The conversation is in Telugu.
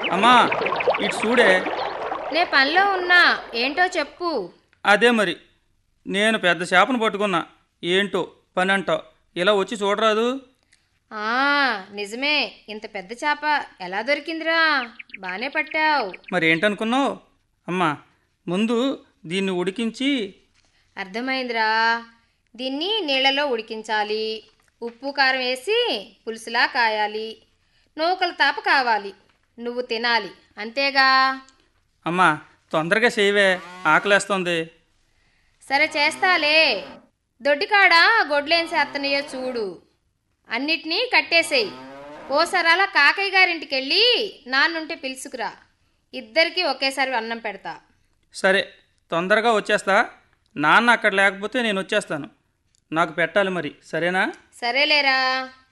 అమ్మా ఇటు చూడే నే పనిలో ఉన్నా ఏంటో చెప్పు అదే మరి నేను పెద్ద చేపను పట్టుకున్నా ఏంటో పని అంటావు ఇలా వచ్చి చూడరాదు ఆ నిజమే ఇంత పెద్ద చేప ఎలా దొరికిందిరా బానే పట్టావు మరి ఏంటనుకున్నావు అమ్మా ముందు దీన్ని ఉడికించి అర్థమైందిరా దీన్ని నీళ్ళలో ఉడికించాలి ఉప్పు కారం వేసి పులుసులా కాయాలి నూకల తాప కావాలి నువ్వు తినాలి అంతేగా అమ్మా తొందరగా చేయవే ఆకలేస్తుంది సరే చేస్తాలే దొడ్డికాడ గొడ్లేం చేత్తనయో చూడు అన్నిటినీ కట్టేసేయి ఓసారాల కాకయ్య గారింటికి వెళ్ళి నాన్నుంటే పిలుచుకురా ఇద్దరికి ఒకేసారి అన్నం పెడతా సరే తొందరగా వచ్చేస్తా నాన్న అక్కడ లేకపోతే నేను వచ్చేస్తాను నాకు పెట్టాలి మరి సరేనా సరేలేరా